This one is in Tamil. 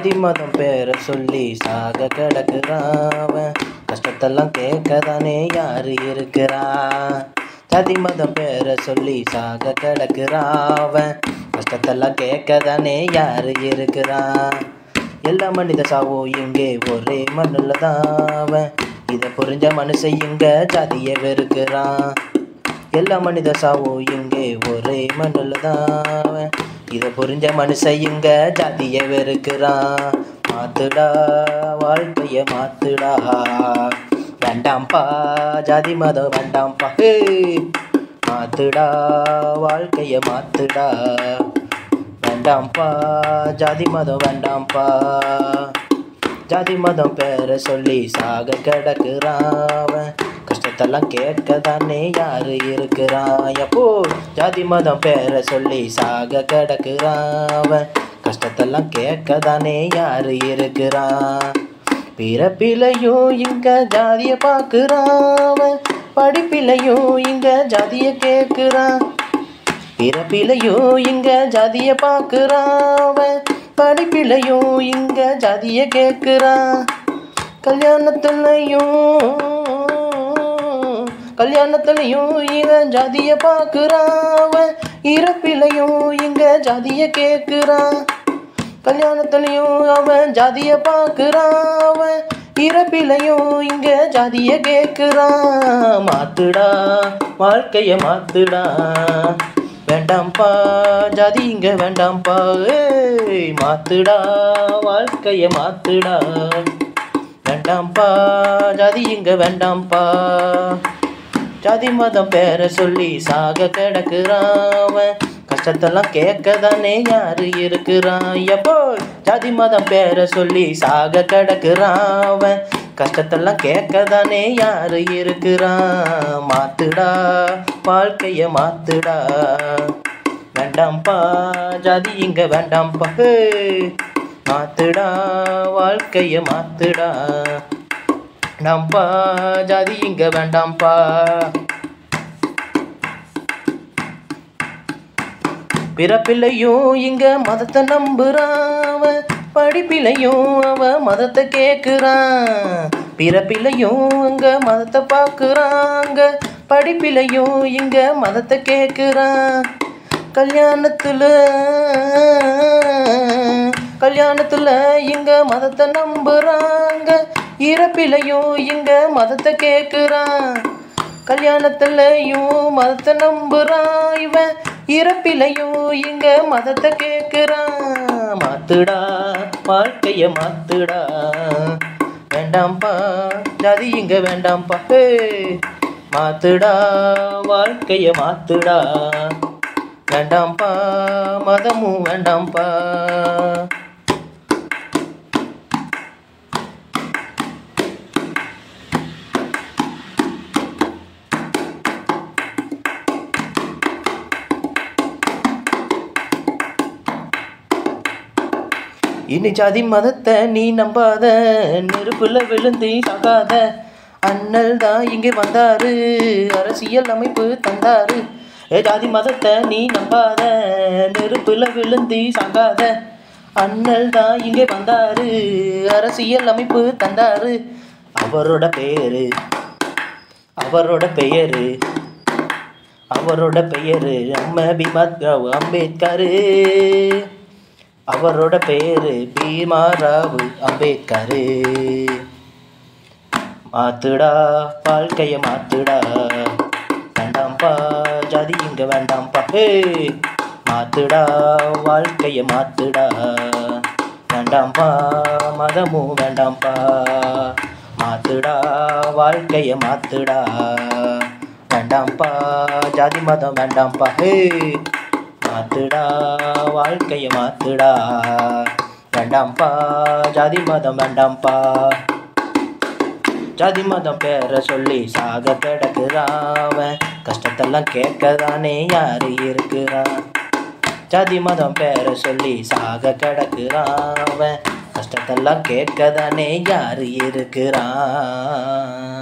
ஜாதி மதம் பேரை சொல்லி சாக கிடக்குறாவன் கஷ்டத்தெல்லாம் கேட்கதானே யாரு இருக்கிறா ஜாதி மதம் பேரை சொல்லி சாக கிடக்குறாவன் கஷ்டத்தெல்லாம் கேட்கதானே யாரு இருக்கிறா எல்லா மனித சாவோ இங்கே ஒரே மண்ணில் தாவன் இதை புரிஞ்ச மனுஷன் இங்க ஜாதியை வெறுக்கிறான் எல்லா மனித சாவோ இங்கே ஒரே மண்ணில் தாவன் இதை புரிஞ்ச மனுஷன் இங்க ஜாதியை வெறுக்கிறான் மாத்துடா வாழ்க்கைய மாத்துடா வேண்டாம்ப்பா ஜாதி மதம் வேண்டாம்ப்பா ஹே மாத்துடா வாழ்க்கைய மாத்துடா வேண்டாம்ப்பா ஜாதி மதம் வேண்டாம்ப்பா ஜாதி மதம் பேரை சொல்லி சாக கிடக்குறாவன் கஷ்டத்தெல்லாம் கேட்க தானே யாரு இருக்கிறான் எப்போ ஜாதி மதம் பேரை சொல்லி சாக கிடக்குறாவன் கஷ்டத்தெல்லாம் கேட்க தானே யாரு இருக்கிறான் பிறப்பிலையும் இங்க ஜாதிய பார்க்குறாவன் படிப்பிலையும் இங்க ஜாதிய கேட்குறான் பிறப்பிலையும் இங்க ஜாதிய பார்க்குறாவன் படிப்பிலையும் இங்க ஜாதிய கேட்குறான் கல்யாணத்துலையும் கல்யாணத்துலையும் இவன் ஜாதிய பார்க்குறாவன் இறப்பிலையும் இங்க ஜாதிய கேட்குறான் கல்யாணத்துலையும் அவன் ஜாதிய பார்க்குறான் இறப்பிலையும் இங்க ஜாதிய கேட்குறான் மாத்துடா வாழ்க்கைய மாத்துடா வேண்டாம்ப்பா ஜாதி இங்க வேண்டாம்ப்பா ஏய் மாத்துடா வாழ்க்கைய மாத்துடா வேண்டாம்ப்பா ஜாதி இங்க வேண்டாம்ப்பா ஜாதி மதம் பேரை சொல்லி சாக கிடக்குறாவன் கஷ்டத்தெல்லாம் கேட்க தானே யாரு இருக்கிறான் எப்போ ஜாதி மதம் பேரை சொல்லி சாக கிடக்குறாவன் கஷ்டத்தெல்லாம் கேட்க தானே யாரு இருக்கிறான் மாத்துடா வாழ்க்கைய மாத்துடா வேண்டாம்ப்பா ஜாதி இங்க வேண்டாம்ப்பா ஹே. மாத்துடா வாழ்க்கைய மாத்துடா வேண்டாம்ப்பா ஜாதி இங்க வேண்டாம்ப்பா பிறப்பிலையும் இங்க மதத்தை நம்புறான் படிப்பிலையும் அவன் மதத்தை கேட்குறான் பிறப்பிலையும் இங்க மதத்தை பார்க்குறாங்க படிப்பிலையும் இங்க மதத்தை கேட்குறான் கல்யாணத்துல கல்யாணத்துல இங்க மதத்தை நம்புறாங்க இறப்பிலையும் இங்க மதத்தை கேட்குறான் கல்யாணத்துலயும் மதத்தை நம்புறான் இவன் இறப்பிலையும் இங்க மதத்தை கேட்குறான் மாத்துடா வாழ்க்கைய மாத்துடா வேண்டாம்ப்பா ஜாதி இங்க வேண்டாம்ப்பா ஹே மாத்துடா வாழ்க்கைய மாத்துடா வேண்டாம்ப்பா மதமும் வேண்டாம்ப்பா இனி ஜாதி மதத்தை நீ நம்பாத நெருப்புல விழுந்து சாகாத அண்ணல் தான் இங்கே வந்தாரு அரசியல் அமைப்பு தந்தாரு ஏ ஜாதி மதத்தை நீ நம்பாத நெருப்புல விழுந்து சாகாத அண்ணல் தான் இங்கே வந்தாரு அரசியல் அமைப்பு தந்தாரு அவரோட பேரு அவரோட பெயரு அவரோட பெயரு அம்ம பீமாராவ் அம்பேத்கரு அவரோட பேரு பீமாராவ் அம்பேத்கரு மாத்துடா வாழ்க்கைய மாத்துடா வேண்டாம்ப்பா ஜாதி இங்க வேண்டாம்ப்பா ஹே மாத்துடா வாழ்க்கைய மாத்துடா வேண்டாம்ப்பா மதமும் வேண்டாம்ப்பா மாத்துடா வாழ்க்கைய மாத்துடா வேண்டாம்ப்பா ஜாதி மதம் வேண்டாம்ப்பா ஹே மாத்துடா வாழ்க்கைய மாத்துடா வேண்டாம்ப்பா ஜாதி மதம் வேண்டாம்ப்பா ஜாதி மதம் பேரை சொல்லி சாக கிடக்குறாவன் கஷ்டத்தெல்லாம் கேட்கதானே யாரு இருக்கிறான் ஜாதி மதம் பேரை சொல்லி சாக கிடக்குறாவன் கஷ்டத்தெல்லாம் கேட்கதானே யாரு இருக்கிறான்